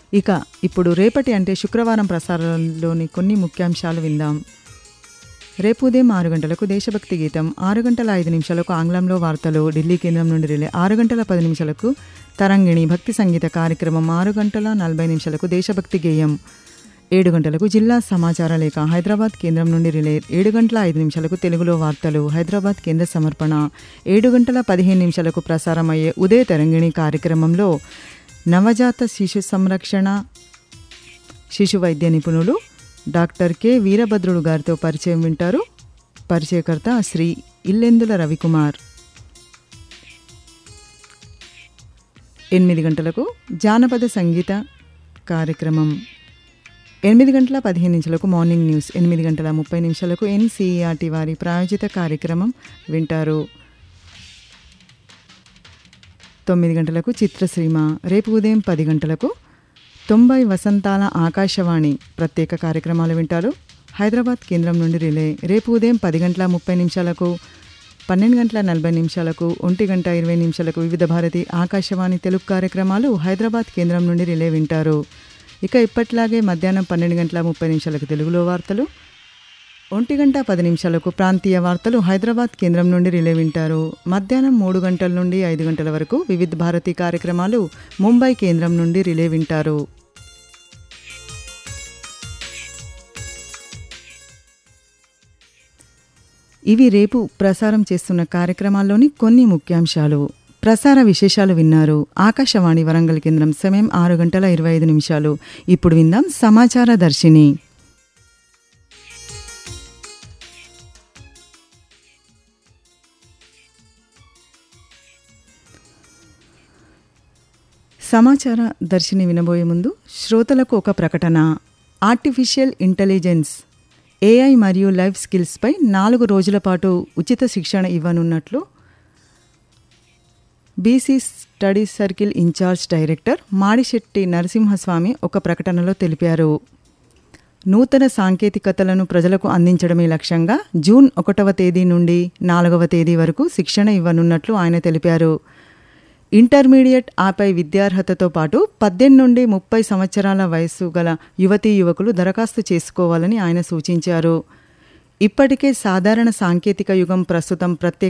ఇక ఇప్పుడు రేపటి అంటే శుక్రవారం ప్రసారంలోని కొన్ని ముఖ్యాంశాలు విందాం రేపు ఉదయం ఆరు గంటలకు దేశభక్తి గీతం ఆరు గంటల ఐదు నిమిషాలకు ఆంగ్లంలో వార్తలు ఢిల్లీ కేంద్రం నుండి రిలే ఆరు గంటల పది నిమిషాలకు తరంగిణి భక్తి సంగీత కార్యక్రమం ఆరు గంటల నలభై నిమిషాలకు దేశభక్తి గేయం ఏడు గంటలకు జిల్లా సమాచార లేఖ హైదరాబాద్ కేంద్రం నుండి రిలే ఏడు గంటల ఐదు నిమిషాలకు తెలుగులో వార్తలు హైదరాబాద్ కేంద్ర సమర్పణ ఏడు గంటల పదిహేను నిమిషాలకు ప్రసారమయ్యే ఉదయ తరంగిణి కార్యక్రమంలో నవజాత శిశు సంరక్షణ శిశు వైద్య నిపుణులు డాక్టర్ కె వీరభద్రుడు గారితో పరిచయం వింటారు పరిచయకర్త శ్రీ ఇల్లెందుల రవికుమార్ ఎనిమిది గంటలకు జానపద సంగీత కార్యక్రమం ఎనిమిది గంటల పదిహేను నిమిషాలకు మార్నింగ్ న్యూస్ ఎనిమిది గంటల ముప్పై నిమిషాలకు ఎన్సీఆర్టీ వారి ప్రాయోజిత కార్యక్రమం వింటారు తొమ్మిది గంటలకు చిత్రసీమ రేపు ఉదయం పది గంటలకు తొంభై వసంతాల ఆకాశవాణి ప్రత్యేక కార్యక్రమాలు వింటారు హైదరాబాద్ కేంద్రం నుండి రిలే రేపు ఉదయం పది గంటల ముప్పై నిమిషాలకు పన్నెండు గంటల నలభై నిమిషాలకు ఒంటి గంట ఇరవై నిమిషాలకు వివిధ భారతి ఆకాశవాణి తెలుగు కార్యక్రమాలు హైదరాబాద్ కేంద్రం నుండి రిలే వింటారు ఇక ఇప్పట్లాగే మధ్యాహ్నం పన్నెండు గంటల ముప్పై నిమిషాలకు తెలుగులో వార్తలు ఒంటి గంట పది నిమిషాలకు ప్రాంతీయ వార్తలు హైదరాబాద్ కేంద్రం నుండి రిలే వింటారు మధ్యాహ్నం మూడు గంటల నుండి ఐదు గంటల వరకు వివిధ భారతి కార్యక్రమాలు ముంబై కేంద్రం నుండి రిలే వింటారు ఇవి రేపు ప్రసారం చేస్తున్న కార్యక్రమాల్లోని కొన్ని ముఖ్యాంశాలు ప్రసార విశేషాలు విన్నారు ఆకాశవాణి వరంగల్ కేంద్రం సమయం ఆరు గంటల ఇరవై ఐదు నిమిషాలు ఇప్పుడు విందాం సమాచార దర్శిని సమాచార దర్శిని వినబోయే ముందు శ్రోతలకు ఒక ప్రకటన ఆర్టిఫిషియల్ ఇంటెలిజెన్స్ ఏఐ మరియు లైఫ్ స్కిల్స్పై నాలుగు రోజుల పాటు ఉచిత శిక్షణ ఇవ్వనున్నట్లు BC study circle in charge director Madishetti Narasimhaswamy ఒక ప్రకటనలో తెలిపారు నూతన సాంకేతికతలను ప్రజలకు అందించడమే లక్ష్యంగా జూన్ ఒకటవ తేదీ నుండి నాలుగవ తేదీ వరకు శిక్షణ ఇవ్వనున్నట్లు ఆయన తెలిపారు ఇంటర్మీడియట్ ఆపై విద్యార్హతతో పాటు పద్దెనిమిది నుండి ముప్పై సంవత్సరాల వయస్సు గల యువతీ యువకులు దరఖాస్తు చేసుకోవాలని ఆయన సూచించారు ఇప్పటికే సాధారణ సాంకేతిక యుగం ప్రస్తుతం ప్రత్యేక